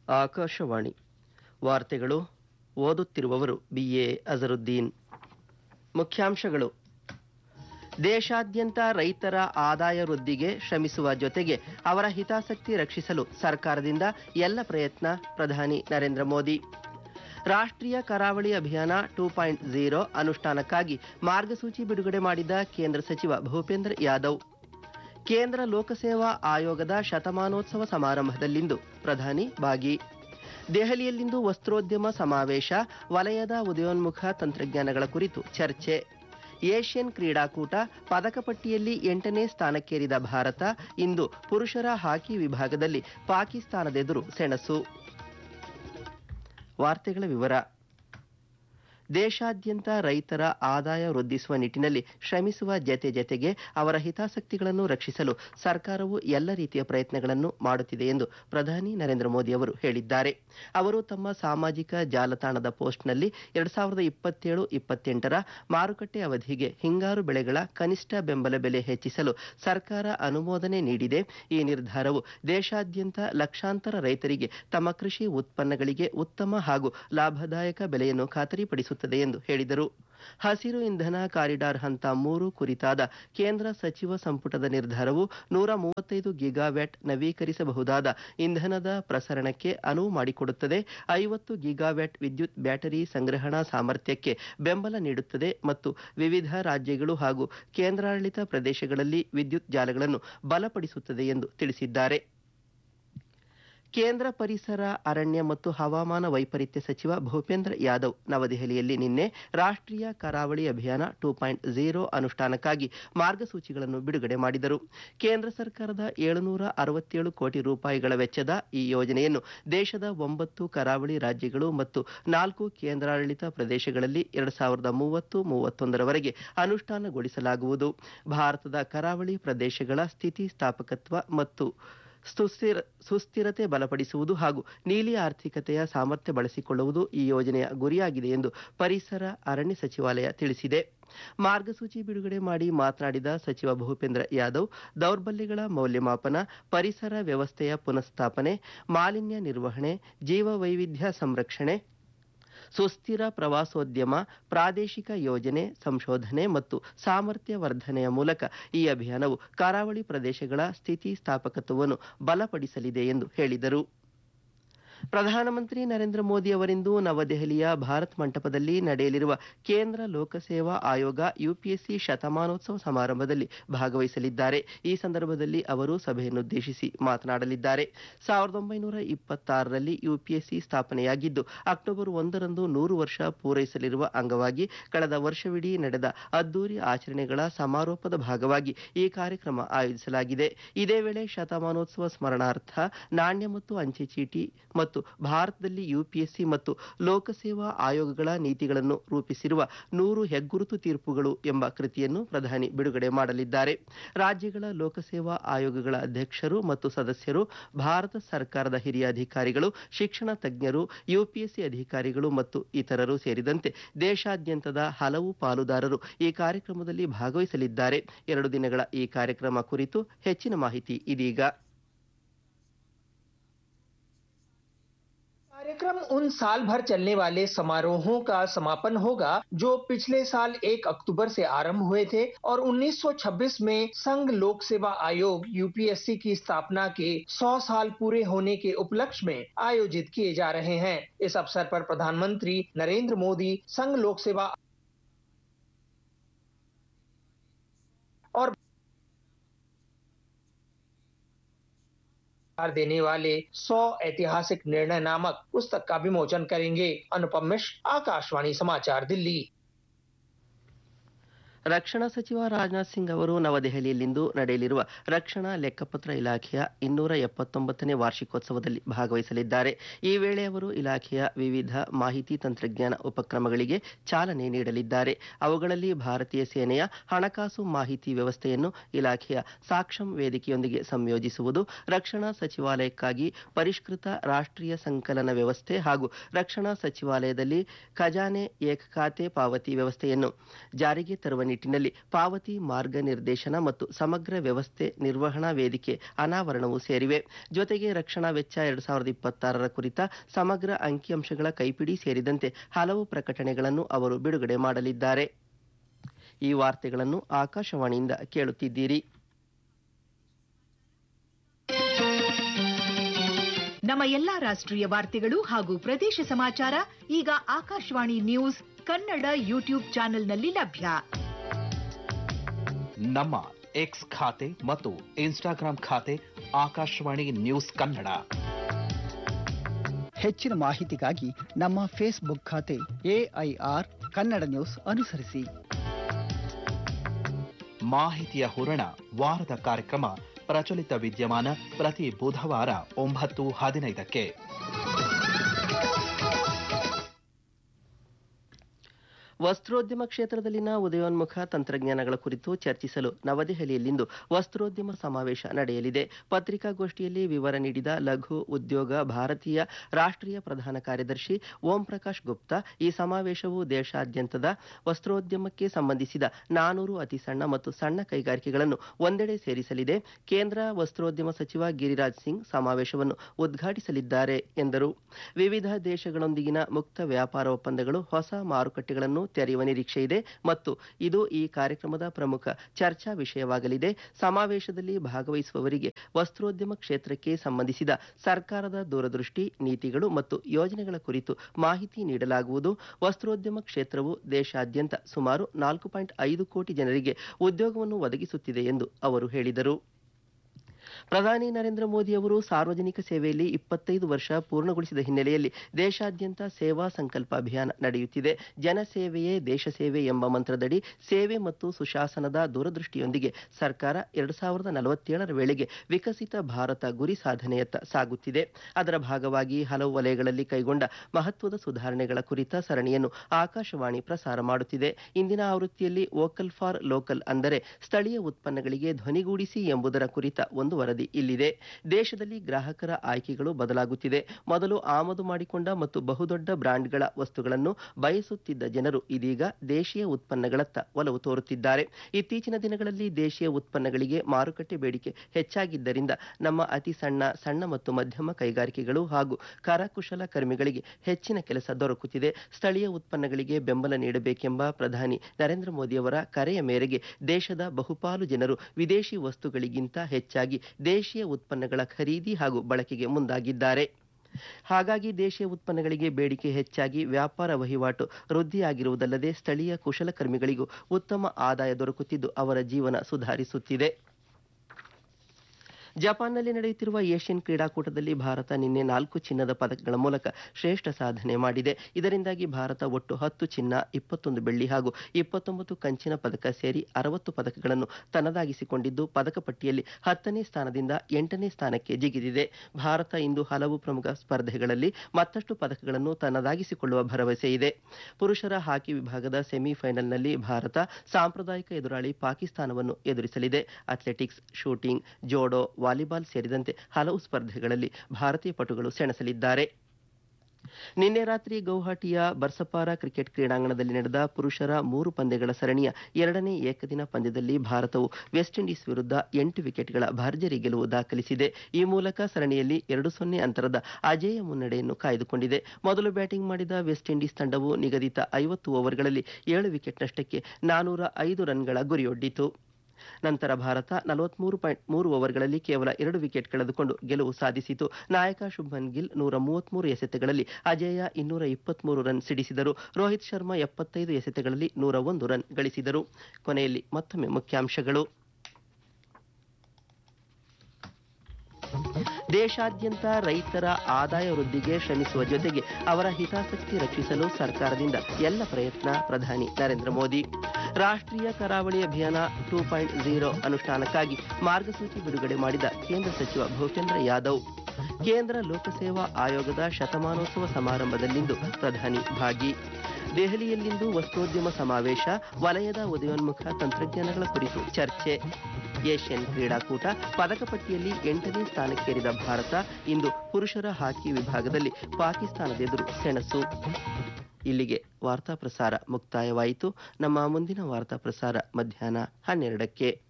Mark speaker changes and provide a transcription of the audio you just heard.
Speaker 1: ಆಕಾಶವಾಣಿ ವಾರ್ತೆಗಳು ಓದುತ್ತಿರುವವರು ಬಿಎ ಅಜರುದ್ದೀನ್ ಮುಖ್ಯಾಂಶಗಳು ದೇಶಾದ್ಯಂತ ರೈತರ ಆದಾಯ ವೃದ್ಧಿಗೆ ಶ್ರಮಿಸುವ ಜೊತೆಗೆ ಅವರ ಹಿತಾಸಕ್ತಿ ರಕ್ಷಿಸಲು ಸರ್ಕಾರದಿಂದ ಎಲ್ಲ ಪ್ರಯತ್ನ ಪ್ರಧಾನಿ ನರೇಂದ್ರ ಮೋದಿ ರಾಷ್ಟ್ರೀಯ ಕರಾವಳಿ ಅಭಿಯಾನ ಟೂ ಪಾಯಿಂಟ್ ಝೀರೋ ಅನುಷ್ಠಾನಕ್ಕಾಗಿ ಮಾರ್ಗಸೂಚಿ ಬಿಡುಗಡೆ ಮಾಡಿದ ಕೇಂದ್ರ ಸಚಿವ ಭೂಪೇಂದ್ರ ಯಾದವ್ ಕೇಂದ್ರ ಲೋಕಸೇವಾ ಆಯೋಗದ ಶತಮಾನೋತ್ಸವ ಸಮಾರಂಭದಲ್ಲಿಂದು ಪ್ರಧಾನಿ ಭಾಗಿ ದೆಹಲಿಯಲ್ಲಿಂದು ವಸ್ತ್ರೋದ್ಯಮ ಸಮಾವೇಶ ವಲಯದ ಉದಯೋನ್ಮುಖ ತಂತ್ರಜ್ಞಾನಗಳ ಕುರಿತು ಚರ್ಚೆ ಏಷ್ಯನ್ ಕ್ರೀಡಾಕೂಟ ಪದಕ ಪಟ್ಟಿಯಲ್ಲಿ ಎಂಟನೇ ಸ್ಥಾನಕ್ಕೇರಿದ ಭಾರತ ಇಂದು ಪುರುಷರ ಹಾಕಿ ವಿಭಾಗದಲ್ಲಿ ಪಾಕಿಸ್ತಾನದೆದುರು ಸೆಣಸು ವಾರ್ತೆಗಳ ವಿವರ ದೇಶಾದ್ಯಂತ ರೈತರ ಆದಾಯ ವೃದ್ಧಿಸುವ ನಿಟ್ಟಿನಲ್ಲಿ ಶ್ರಮಿಸುವ ಜತೆ ಜತೆಗೆ ಅವರ ಹಿತಾಸಕ್ತಿಗಳನ್ನು ರಕ್ಷಿಸಲು ಸರ್ಕಾರವು ಎಲ್ಲ ರೀತಿಯ ಪ್ರಯತ್ನಗಳನ್ನು ಮಾಡುತ್ತಿದೆ ಎಂದು ಪ್ರಧಾನಿ ನರೇಂದ್ರ ಮೋದಿ ಅವರು ಹೇಳಿದ್ದಾರೆ ಅವರು ತಮ್ಮ ಸಾಮಾಜಿಕ ಜಾಲತಾಣದ ಪೋಸ್ಟ್ನಲ್ಲಿ ಎರಡ್ ಸಾವಿರದ ಇಪ್ಪತ್ತೇಳು ಇಪ್ಪತ್ತೆಂಟರ ಮಾರುಕಟ್ಟೆ ಅವಧಿಗೆ ಹಿಂಗಾರು ಬೆಳೆಗಳ ಕನಿಷ್ಠ ಬೆಂಬಲ ಬೆಲೆ ಹೆಚ್ಚಿಸಲು ಸರ್ಕಾರ ಅನುಮೋದನೆ ನೀಡಿದೆ ಈ ನಿರ್ಧಾರವು ದೇಶಾದ್ಯಂತ ಲಕ್ಷಾಂತರ ರೈತರಿಗೆ ತಮ್ಮ ಕೃಷಿ ಉತ್ಪನ್ನಗಳಿಗೆ ಉತ್ತಮ ಹಾಗೂ ಲಾಭದಾಯಕ ಬೆಲೆಯನ್ನು ಖಾತರಿಪಡಿಸುತ್ತದೆ ಎಂದು ಹೇಳಿದರು ಹಸಿರು ಇಂಧನ ಕಾರಿಡಾರ್ ಹಂತ ಮೂರು ಕುರಿತಾದ ಕೇಂದ್ರ ಸಚಿವ ಸಂಪುಟದ ನಿರ್ಧಾರವು ನೂರ ಮೂವತ್ತೈದು ಗಿಗಾವ್ಯಾಟ್ ನವೀಕರಿಸಬಹುದಾದ ಇಂಧನದ ಪ್ರಸರಣಕ್ಕೆ ಅನುವು ಮಾಡಿಕೊಡುತ್ತದೆ ಐವತ್ತು ಗಿಗಾವ್ಯಾಟ್ ವಿದ್ಯುತ್ ಬ್ಯಾಟರಿ ಸಂಗ್ರಹಣಾ ಸಾಮರ್ಥ್ಯಕ್ಕೆ ಬೆಂಬಲ ನೀಡುತ್ತದೆ ಮತ್ತು ವಿವಿಧ ರಾಜ್ಯಗಳು ಹಾಗೂ ಕೇಂದ್ರಾಡಳಿತ ಪ್ರದೇಶಗಳಲ್ಲಿ ವಿದ್ಯುತ್ ಜಾಲಗಳನ್ನು ಬಲಪಡಿಸುತ್ತದೆ ಎಂದು ತಿಳಿಸಿದ್ದಾರೆ ಕೇಂದ್ರ ಪರಿಸರ ಅರಣ್ಯ ಮತ್ತು ಹವಾಮಾನ ವೈಪರೀತ್ಯ ಸಚಿವ ಭೂಪೇಂದ್ರ ಯಾದವ್ ನವದೆಹಲಿಯಲ್ಲಿ ನಿನ್ನೆ ರಾಷ್ಟ್ರೀಯ ಕರಾವಳಿ ಅಭಿಯಾನ ಟೂ ಪಾಯಿಂಟ್ ಝೀರೋ ಅನುಷ್ಠಾನಕ್ಕಾಗಿ ಮಾರ್ಗಸೂಚಿಗಳನ್ನು ಬಿಡುಗಡೆ ಮಾಡಿದರು ಕೇಂದ್ರ ಸರ್ಕಾರದ ಏಳುನೂರ ಅರವತ್ತೇಳು ಕೋಟಿ ರೂಪಾಯಿಗಳ ವೆಚ್ಚದ ಈ ಯೋಜನೆಯನ್ನು ದೇಶದ ಒಂಬತ್ತು ಕರಾವಳಿ ರಾಜ್ಯಗಳು ಮತ್ತು ನಾಲ್ಕು ಕೇಂದ್ರಾಡಳಿತ ಪ್ರದೇಶಗಳಲ್ಲಿ ಎರಡ್ ಸಾವಿರದ ಮೂವತ್ತು ಮೂವತ್ತೊಂದರವರೆಗೆ ಅನುಷ್ಠಾನಗೊಳಿಸಲಾಗುವುದು ಭಾರತದ ಕರಾವಳಿ ಪ್ರದೇಶಗಳ ಸ್ಥಿತಿಸ್ಥಾಪಕತ್ವ ಮತ್ತು ಸುಸ್ಥಿರ ಸುಸ್ಥಿರತೆ ಬಲಪಡಿಸುವುದು ಹಾಗೂ ನೀಲಿ ಆರ್ಥಿಕತೆಯ ಸಾಮರ್ಥ್ಯ ಬಳಸಿಕೊಳ್ಳುವುದು ಈ ಯೋಜನೆಯ ಗುರಿಯಾಗಿದೆ ಎಂದು ಪರಿಸರ ಅರಣ್ಯ ಸಚಿವಾಲಯ ತಿಳಿಸಿದೆ ಮಾರ್ಗಸೂಚಿ ಬಿಡುಗಡೆ ಮಾಡಿ ಮಾತನಾಡಿದ ಸಚಿವ ಭೂಪೇಂದ್ರ ಯಾದವ್ ದೌರ್ಬಲ್ಯಗಳ ಮೌಲ್ಯಮಾಪನ ಪರಿಸರ ವ್ಯವಸ್ಥೆಯ ಪುನಃಸ್ಥಾಪನೆ ಮಾಲಿನ್ಯ ನಿರ್ವಹಣೆ ಜೀವ ವೈವಿಧ್ಯ ಸಂರಕ್ಷಣೆ ಸುಸ್ಥಿರ ಪ್ರವಾಸೋದ್ಯಮ ಪ್ರಾದೇಶಿಕ ಯೋಜನೆ ಸಂಶೋಧನೆ ಮತ್ತು ಸಾಮರ್ಥ್ಯ ವರ್ಧನೆಯ ಮೂಲಕ ಈ ಅಭಿಯಾನವು ಕರಾವಳಿ ಪ್ರದೇಶಗಳ ಸ್ಥಿತಿಸ್ಥಾಪಕತ್ವವನ್ನು ಬಲಪಡಿಸಲಿದೆ ಎಂದು ಹೇಳಿದರು ಪ್ರಧಾನಮಂತ್ರಿ ನರೇಂದ್ರ ಮೋದಿ ಅವರಿಂದು ನವದೆಹಲಿಯ ಭಾರತ್ ಮಂಟಪದಲ್ಲಿ ನಡೆಯಲಿರುವ ಕೇಂದ್ರ ಲೋಕಸೇವಾ ಆಯೋಗ ಯುಪಿಎಸ್ಸಿ ಶತಮಾನೋತ್ಸವ ಸಮಾರಂಭದಲ್ಲಿ ಭಾಗವಹಿಸಲಿದ್ದಾರೆ ಈ ಸಂದರ್ಭದಲ್ಲಿ ಅವರು ಸಭೆಯನ್ನುದ್ದೇಶಿಸಿ ಮಾತನಾಡಲಿದ್ದಾರೆ ಸಾವಿರದ ಒಂಬೈನೂರ ಇಪ್ಪತ್ತಾರರಲ್ಲಿ ಯುಪಿಎಸ್ಸಿ ಸ್ಥಾಪನೆಯಾಗಿದ್ದು ಅಕ್ಟೋಬರ್ ಒಂದರಂದು ನೂರು ವರ್ಷ ಪೂರೈಸಲಿರುವ ಅಂಗವಾಗಿ ಕಳೆದ ವರ್ಷವಿಡೀ ನಡೆದ ಅದ್ದೂರಿ ಆಚರಣೆಗಳ ಸಮಾರೋಪದ ಭಾಗವಾಗಿ ಈ ಕಾರ್ಯಕ್ರಮ ಆಯೋಜಿಸಲಾಗಿದೆ ಇದೇ ವೇಳೆ ಶತಮಾನೋತ್ಸವ ಸ್ಮರಣಾರ್ಥ ನಾಣ್ಯ ಮತ್ತು ಅಂಚೆ ಚೀಟಿ ಮತ್ತು ಭಾರತದಲ್ಲಿ ಯುಪಿಎಸ್ಸಿ ಮತ್ತು ಲೋಕಸೇವಾ ಆಯೋಗಗಳ ನೀತಿಗಳನ್ನು ರೂಪಿಸಿರುವ ನೂರು ಹೆಗ್ಗುರುತು ತೀರ್ಪುಗಳು ಎಂಬ ಕೃತಿಯನ್ನು ಪ್ರಧಾನಿ ಬಿಡುಗಡೆ ಮಾಡಲಿದ್ದಾರೆ ರಾಜ್ಯಗಳ ಲೋಕಸೇವಾ ಆಯೋಗಗಳ ಅಧ್ಯಕ್ಷರು ಮತ್ತು ಸದಸ್ಯರು ಭಾರತ ಸರ್ಕಾರದ ಹಿರಿಯ ಅಧಿಕಾರಿಗಳು ಶಿಕ್ಷಣ ತಜ್ಞರು ಯುಪಿಎಸ್ಸಿ ಅಧಿಕಾರಿಗಳು ಮತ್ತು ಇತರರು ಸೇರಿದಂತೆ ದೇಶಾದ್ಯಂತದ ಹಲವು ಪಾಲುದಾರರು ಈ ಕಾರ್ಯಕ್ರಮದಲ್ಲಿ ಭಾಗವಹಿಸಲಿದ್ದಾರೆ ಎರಡು ದಿನಗಳ ಈ ಕಾರ್ಯಕ್ರಮ ಕುರಿತು ಹೆಚ್ಚಿನ ಮಾಹಿತಿ ಇದೀಗ
Speaker 2: कार्यक्रम उन साल भर चलने वाले समारोहों का समापन होगा जो पिछले साल 1 अक्टूबर से आरंभ हुए थे और 1926 में संघ लोक सेवा आयोग यूपीएससी की स्थापना के 100 साल पूरे होने के उपलक्ष्य में आयोजित किए जा रहे हैं इस अवसर पर प्रधानमंत्री नरेंद्र मोदी संघ लोक सेवा और देने वाले 100 ऐतिहासिक निर्णय नामक पुस्तक का विमोचन करेंगे अनुपम मिश्र आकाशवाणी समाचार दिल्ली
Speaker 1: ರಕ್ಷಣಾ ಸಚಿವ ರಾಜನಾಥ್ ಸಿಂಗ್ ಅವರು ನವದೆಹಲಿಯಲ್ಲಿಂದು ನಡೆಯಲಿರುವ ರಕ್ಷಣಾ ಲೆಕ್ಕಪತ್ರ ಇಲಾಖೆಯ ಇನ್ನೂರ ಎಪ್ಪತ್ತೊಂಬತ್ತನೇ ವಾರ್ಷಿಕೋತ್ಸವದಲ್ಲಿ ಭಾಗವಹಿಸಲಿದ್ದಾರೆ ಈ ವೇಳೆ ಅವರು ಇಲಾಖೆಯ ವಿವಿಧ ಮಾಹಿತಿ ತಂತ್ರಜ್ಞಾನ ಉಪಕ್ರಮಗಳಿಗೆ ಚಾಲನೆ ನೀಡಲಿದ್ದಾರೆ ಅವುಗಳಲ್ಲಿ ಭಾರತೀಯ ಸೇನೆಯ ಹಣಕಾಸು ಮಾಹಿತಿ ವ್ಯವಸ್ಥೆಯನ್ನು ಇಲಾಖೆಯ ಸಾಕ್ಷಂ ವೇದಿಕೆಯೊಂದಿಗೆ ಸಂಯೋಜಿಸುವುದು ರಕ್ಷಣಾ ಸಚಿವಾಲಯಕ್ಕಾಗಿ ಪರಿಷ್ಕೃತ ರಾಷ್ಟ್ರೀಯ ಸಂಕಲನ ವ್ಯವಸ್ಥೆ ಹಾಗೂ ರಕ್ಷಣಾ ಸಚಿವಾಲಯದಲ್ಲಿ ಖಜಾನೆ ಏಕ ಖಾತೆ ಪಾವತಿ ವ್ಯವಸ್ಥೆಯನ್ನು ಜಾರಿಗೆ ತರುವ ನಿಟ್ಟಿನಲ್ಲಿ ಪಾವತಿ ಮಾರ್ಗನಿರ್ದೇಶನ ಮತ್ತು ಸಮಗ್ರ ವ್ಯವಸ್ಥೆ ನಿರ್ವಹಣಾ ವೇದಿಕೆ ಅನಾವರಣವೂ ಸೇರಿವೆ ಜೊತೆಗೆ ರಕ್ಷಣಾ ವೆಚ್ಚ ಎರಡ್ ಸಾವಿರದ ಇಪ್ಪತ್ತಾರರ ಕುರಿತ ಸಮಗ್ರ ಅಂಕಿಅಂಶಗಳ ಕೈಪಿಡಿ ಸೇರಿದಂತೆ ಹಲವು ಪ್ರಕಟಣೆಗಳನ್ನು ಅವರು ಬಿಡುಗಡೆ ಮಾಡಲಿದ್ದಾರೆ ಈ ವಾರ್ತೆಗಳನ್ನು ಆಕಾಶವಾಣಿಯಿಂದ ಕೇಳುತ್ತಿದ್ದೀರಿ
Speaker 3: ನಮ್ಮ ಎಲ್ಲಾ ರಾಷ್ಟ್ರೀಯ ವಾರ್ತೆಗಳು ಹಾಗೂ ಪ್ರದೇಶ ಸಮಾಚಾರ ಈಗ ಆಕಾಶವಾಣಿ ನ್ಯೂಸ್ ಕನ್ನಡ ಯೂಟ್ಯೂಬ್ ಚಾನೆಲ್ನಲ್ಲಿ ಲಭ್ಯ
Speaker 4: ನಮ್ಮ ಎಕ್ಸ್ ಖಾತೆ ಮತ್ತು ಇನ್ಸ್ಟಾಗ್ರಾಂ ಖಾತೆ ಆಕಾಶವಾಣಿ ನ್ಯೂಸ್ ಕನ್ನಡ
Speaker 5: ಹೆಚ್ಚಿನ ಮಾಹಿತಿಗಾಗಿ ನಮ್ಮ ಫೇಸ್ಬುಕ್ ಖಾತೆ ಎಐಆರ್ ಕನ್ನಡ ನ್ಯೂಸ್ ಅನುಸರಿಸಿ
Speaker 4: ಮಾಹಿತಿಯ ಹೂರಣ ವಾರದ ಕಾರ್ಯಕ್ರಮ ಪ್ರಚಲಿತ ವಿದ್ಯಮಾನ ಪ್ರತಿ ಬುಧವಾರ ಒಂಬತ್ತು ಹದಿನೈದಕ್ಕೆ
Speaker 1: ವಸ್ತ್ರೋದ್ಯಮ ಕ್ಷೇತ್ರದಲ್ಲಿನ ಉದಯೋನ್ಮುಖ ತಂತ್ರಜ್ಞಾನಗಳ ಕುರಿತು ಚರ್ಚಿಸಲು ನವದೆಹಲಿಯಲ್ಲಿಂದು ವಸ್ತ್ರೋದ್ಯಮ ಸಮಾವೇಶ ನಡೆಯಲಿದೆ ಪತ್ರಿಕಾಗೋಷ್ಠಿಯಲ್ಲಿ ವಿವರ ನೀಡಿದ ಲಘು ಉದ್ಯೋಗ ಭಾರತೀಯ ರಾಷ್ಟ್ರೀಯ ಪ್ರಧಾನ ಕಾರ್ಯದರ್ಶಿ ಓಂ ಪ್ರಕಾಶ್ ಗುಪ್ತಾ ಈ ಸಮಾವೇಶವು ದೇಶಾದ್ಯಂತದ ವಸ್ತ್ರೋದ್ಯಮಕ್ಕೆ ಸಂಬಂಧಿಸಿದ ನಾನೂರು ಅತಿ ಸಣ್ಣ ಮತ್ತು ಸಣ್ಣ ಕೈಗಾರಿಕೆಗಳನ್ನು ಒಂದೆಡೆ ಸೇರಿಸಲಿದೆ ಕೇಂದ್ರ ವಸ್ತ್ರೋದ್ಯಮ ಸಚಿವ ಗಿರಿರಾಜ್ ಸಿಂಗ್ ಸಮಾವೇಶವನ್ನು ಉದ್ಘಾಟಿಸಲಿದ್ದಾರೆ ಎಂದರು ವಿವಿಧ ದೇಶಗಳೊಂದಿಗಿನ ಮುಕ್ತ ವ್ಯಾಪಾರ ಒಪ್ಪಂದಗಳು ಹೊಸ ಮಾರುಕಟ್ಟೆಗಳನ್ನು ತೆರೆಯುವ ನಿರೀಕ್ಷೆ ಇದೆ ಮತ್ತು ಇದು ಈ ಕಾರ್ಯಕ್ರಮದ ಪ್ರಮುಖ ಚರ್ಚಾ ವಿಷಯವಾಗಲಿದೆ ಸಮಾವೇಶದಲ್ಲಿ ಭಾಗವಹಿಸುವವರಿಗೆ ವಸ್ತ್ರೋದ್ಯಮ ಕ್ಷೇತ್ರಕ್ಕೆ ಸಂಬಂಧಿಸಿದ ಸರ್ಕಾರದ ದೂರದೃಷ್ಟಿ ನೀತಿಗಳು ಮತ್ತು ಯೋಜನೆಗಳ ಕುರಿತು ಮಾಹಿತಿ ನೀಡಲಾಗುವುದು ವಸ್ತ್ರೋದ್ಯಮ ಕ್ಷೇತ್ರವು ದೇಶಾದ್ಯಂತ ಸುಮಾರು ನಾಲ್ಕು ಪಾಯಿಂಟ್ ಐದು ಕೋಟಿ ಜನರಿಗೆ ಉದ್ಯೋಗವನ್ನು ಒದಗಿಸುತ್ತಿದೆ ಎಂದು ಅವರು ಹೇಳಿದರು ಪ್ರಧಾನಿ ನರೇಂದ್ರ ಮೋದಿ ಅವರು ಸಾರ್ವಜನಿಕ ಸೇವೆಯಲ್ಲಿ ಇಪ್ಪತ್ತೈದು ವರ್ಷ ಪೂರ್ಣಗೊಳಿಸಿದ ಹಿನ್ನೆಲೆಯಲ್ಲಿ ದೇಶಾದ್ಯಂತ ಸೇವಾ ಸಂಕಲ್ಪ ಅಭಿಯಾನ ನಡೆಯುತ್ತಿದೆ ಜನಸೇವೆಯೇ ದೇಶ ಸೇವೆ ಎಂಬ ಮಂತ್ರದಡಿ ಸೇವೆ ಮತ್ತು ಸುಶಾಸನದ ದೂರದೃಷ್ಟಿಯೊಂದಿಗೆ ಸರ್ಕಾರ ಎರಡು ಸಾವಿರದ ನಲವತ್ತೇಳರ ವೇಳೆಗೆ ವಿಕಸಿತ ಭಾರತ ಗುರಿ ಸಾಧನೆಯತ್ತ ಸಾಗುತ್ತಿದೆ ಅದರ ಭಾಗವಾಗಿ ಹಲವು ವಲಯಗಳಲ್ಲಿ ಕೈಗೊಂಡ ಮಹತ್ವದ ಸುಧಾರಣೆಗಳ ಕುರಿತ ಸರಣಿಯನ್ನು ಆಕಾಶವಾಣಿ ಪ್ರಸಾರ ಮಾಡುತ್ತಿದೆ ಇಂದಿನ ಆವೃತ್ತಿಯಲ್ಲಿ ವೋಕಲ್ ಫಾರ್ ಲೋಕಲ್ ಅಂದರೆ ಸ್ಥಳೀಯ ಉತ್ಪನ್ನಗಳಿಗೆ ಧ್ವನಿಗೂಡಿಸಿ ಎಂಬುದರ ಕುರಿತ ಒಂದು ವರದಿ ಇಲ್ಲಿದೆ ದೇಶದಲ್ಲಿ ಗ್ರಾಹಕರ ಆಯ್ಕೆಗಳು ಬದಲಾಗುತ್ತಿದೆ ಮೊದಲು ಆಮದು ಮಾಡಿಕೊಂಡ ಮತ್ತು ಬಹುದೊಡ್ಡ ಬ್ರಾಂಡ್ಗಳ ವಸ್ತುಗಳನ್ನು ಬಯಸುತ್ತಿದ್ದ ಜನರು ಇದೀಗ ದೇಶೀಯ ಉತ್ಪನ್ನಗಳತ್ತ ಒಲವು ತೋರುತ್ತಿದ್ದಾರೆ ಇತ್ತೀಚಿನ ದಿನಗಳಲ್ಲಿ ದೇಶೀಯ ಉತ್ಪನ್ನಗಳಿಗೆ ಮಾರುಕಟ್ಟೆ ಬೇಡಿಕೆ ಹೆಚ್ಚಾಗಿದ್ದರಿಂದ ನಮ್ಮ ಅತಿ ಸಣ್ಣ ಸಣ್ಣ ಮತ್ತು ಮಧ್ಯಮ ಕೈಗಾರಿಕೆಗಳು ಹಾಗೂ ಕರಕುಶಲ ಕರ್ಮಿಗಳಿಗೆ ಹೆಚ್ಚಿನ ಕೆಲಸ ದೊರಕುತ್ತಿದೆ ಸ್ಥಳೀಯ ಉತ್ಪನ್ನಗಳಿಗೆ ಬೆಂಬಲ ನೀಡಬೇಕೆಂಬ ಪ್ರಧಾನಿ ನರೇಂದ್ರ ಮೋದಿಯವರ ಕರೆಯ ಮೇರೆಗೆ ದೇಶದ ಬಹುಪಾಲು ಜನರು ವಿದೇಶಿ ವಸ್ತುಗಳಿಗಿಂತ ಹೆಚ್ಚಾಗಿ ದೇಶೀಯ ಉತ್ಪನ್ನಗಳ ಖರೀದಿ ಹಾಗೂ ಬಳಕೆಗೆ ಮುಂದಾಗಿದ್ದಾರೆ ಹಾಗಾಗಿ ದೇಶೀಯ ಉತ್ಪನ್ನಗಳಿಗೆ ಬೇಡಿಕೆ ಹೆಚ್ಚಾಗಿ ವ್ಯಾಪಾರ ವಹಿವಾಟು ವೃದ್ಧಿಯಾಗಿರುವುದಲ್ಲದೆ ಸ್ಥಳೀಯ ಕುಶಲಕರ್ಮಿಗಳಿಗೂ ಉತ್ತಮ ಆದಾಯ ದೊರಕುತ್ತಿದ್ದು ಅವರ ಜೀವನ ಸುಧಾರಿಸುತ್ತಿದೆ ಜಪಾನ್ನಲ್ಲಿ ನಡೆಯುತ್ತಿರುವ ಏಷ್ಯನ್ ಕ್ರೀಡಾಕೂಟದಲ್ಲಿ ಭಾರತ ನಿನ್ನೆ ನಾಲ್ಕು ಚಿನ್ನದ ಪದಕಗಳ ಮೂಲಕ ಶ್ರೇಷ್ಠ ಸಾಧನೆ ಮಾಡಿದೆ ಇದರಿಂದಾಗಿ ಭಾರತ ಒಟ್ಟು ಹತ್ತು ಚಿನ್ನ ಇಪ್ಪತ್ತೊಂದು ಬೆಳ್ಳಿ ಹಾಗೂ ಇಪ್ಪತ್ತೊಂಬತ್ತು ಕಂಚಿನ ಪದಕ ಸೇರಿ ಅರವತ್ತು ಪದಕಗಳನ್ನು ತನ್ನದಾಗಿಸಿಕೊಂಡಿದ್ದು ಪದಕ ಪಟ್ಟಿಯಲ್ಲಿ ಹತ್ತನೇ ಸ್ಥಾನದಿಂದ ಎಂಟನೇ ಸ್ಥಾನಕ್ಕೆ ಜಿಗಿದಿದೆ ಭಾರತ ಇಂದು ಹಲವು ಪ್ರಮುಖ ಸ್ಪರ್ಧೆಗಳಲ್ಲಿ ಮತ್ತಷ್ಟು ಪದಕಗಳನ್ನು ತನ್ನದಾಗಿಸಿಕೊಳ್ಳುವ ಭರವಸೆ ಇದೆ ಪುರುಷರ ಹಾಕಿ ವಿಭಾಗದ ಸೆಮಿಫೈನಲ್ನಲ್ಲಿ ಭಾರತ ಸಾಂಪ್ರದಾಯಿಕ ಎದುರಾಳಿ ಪಾಕಿಸ್ತಾನವನ್ನು ಎದುರಿಸಲಿದೆ ಅಥ್ಲೆಟಿಕ್ಸ್ ಶೂಟಿಂಗ್ ಜೋಡೋ ವಾಲಿಬಾಲ್ ಸೇರಿದಂತೆ ಹಲವು ಸ್ಪರ್ಧೆಗಳಲ್ಲಿ ಭಾರತೀಯ ಪಟುಗಳು ಸೆಣಸಲಿದ್ದಾರೆ ನಿನ್ನೆ ರಾತ್ರಿ ಗೌಹಾಟಿಯ ಬರ್ಸಪಾರ ಕ್ರಿಕೆಟ್ ಕ್ರೀಡಾಂಗಣದಲ್ಲಿ ನಡೆದ ಪುರುಷರ ಮೂರು ಪಂದ್ಯಗಳ ಸರಣಿಯ ಎರಡನೇ ಏಕದಿನ ಪಂದ್ಯದಲ್ಲಿ ಭಾರತವು ವೆಸ್ಟ್ ಇಂಡೀಸ್ ವಿರುದ್ಧ ಎಂಟು ವಿಕೆಟ್ಗಳ ಭರ್ಜರಿ ಗೆಲುವು ದಾಖಲಿಸಿದೆ ಈ ಮೂಲಕ ಸರಣಿಯಲ್ಲಿ ಎರಡು ಸೊನ್ನೆ ಅಂತರದ ಅಜೇಯ ಮುನ್ನಡೆಯನ್ನು ಕಾಯ್ದುಕೊಂಡಿದೆ ಮೊದಲು ಬ್ಯಾಟಿಂಗ್ ಮಾಡಿದ ವೆಸ್ಟ್ ಇಂಡೀಸ್ ತಂಡವು ನಿಗದಿತ ಐವತ್ತು ಓವರ್ಗಳಲ್ಲಿ ಏಳು ವಿಕೆಟ್ ನಷ್ಟಕ್ಕೆ ನಾನೂರ ಐದು ರನ್ಗಳ ಗುರಿಯೊಡ್ಡಿತು ನಂತರ ಭಾರತ ನಲವತ್ಮೂರು ಪಾಯಿಂಟ್ ಮೂರು ಓವರ್ಗಳಲ್ಲಿ ಕೇವಲ ಎರಡು ವಿಕೆಟ್ ಕಳೆದುಕೊಂಡು ಗೆಲುವು ಸಾಧಿಸಿತು ನಾಯಕ ಶುಭ್ಮನ್ ಗಿಲ್ ನೂರ ಮೂವತ್ಮೂರು ಎಸೆತಗಳಲ್ಲಿ ಅಜೇಯ ಇನ್ನೂರ ಇಪ್ಪತ್ಮೂರು ರನ್ ಸಿಡಿಸಿದರು ರೋಹಿತ್ ಶರ್ಮಾ ಎಪ್ಪತ್ತೈದು ಎಸೆತಗಳಲ್ಲಿ ನೂರ ಒಂದು ರನ್ ಗಳಿಸಿದರು ಕೊನೆಯಲ್ಲಿ ಮತ್ತೊಮ್ಮೆ ಮುಖ್ಯಾಂಶಗಳು ದೇಶಾದ್ಯಂತ ರೈತರ ಆದಾಯ ವೃದ್ಧಿಗೆ ಶ್ರಮಿಸುವ ಜೊತೆಗೆ ಅವರ ಹಿತಾಸಕ್ತಿ ರಕ್ಷಿಸಲು ಸರ್ಕಾರದಿಂದ ಎಲ್ಲ ಪ್ರಯತ್ನ ಪ್ರಧಾನಿ ನರೇಂದ್ರ ಮೋದಿ ರಾಷ್ಟ್ರೀಯ ಕರಾವಳಿ ಅಭಿಯಾನ ಟೂ ಪಾಯಿಂಟ್ ಝೀರೋ ಅನುಷ್ಠಾನಕ್ಕಾಗಿ ಮಾರ್ಗಸೂಚಿ ಬಿಡುಗಡೆ ಮಾಡಿದ ಕೇಂದ್ರ ಸಚಿವ ಭೂಪೇಂದ್ರ ಯಾದವ್ ಕೇಂದ್ರ ಲೋಕಸೇವಾ ಆಯೋಗದ ಶತಮಾನೋತ್ಸವ ಸಮಾರಂಭದಲ್ಲಿಂದು ಪ್ರಧಾನಿ ಭಾಗಿ ದೆಹಲಿಯಲ್ಲಿಂದು ವಸ್ತ್ರೋದ್ಯಮ ಸಮಾವೇಶ ವಲಯದ ಉದಯೋನ್ಮುಖ ತಂತ್ರಜ್ಞಾನಗಳ ಕುರಿತು ಚರ್ಚೆ ಏಷ್ಯನ್ ಕ್ರೀಡಾಕೂಟ ಪದಕ ಪಟ್ಟಿಯಲ್ಲಿ ಎಂಟನೇ ಸ್ಥಾನಕ್ಕೇರಿದ ಭಾರತ ಇಂದು ಪುರುಷರ ಹಾಕಿ ವಿಭಾಗದಲ್ಲಿ ಪಾಕಿಸ್ತಾನದೆದುರು ಸೆಣಸು ಇಲ್ಲಿಗೆ ವಾರ್ತಾ ಪ್ರಸಾರ ಮುಕ್ತಾಯವಾಯಿತು ನಮ್ಮ ಮುಂದಿನ ವಾರ್ತಾ ಪ್ರಸಾರ ಮಧ್ಯಾಹ್ನ ಹನ್ನೆರಡಕ್ಕೆ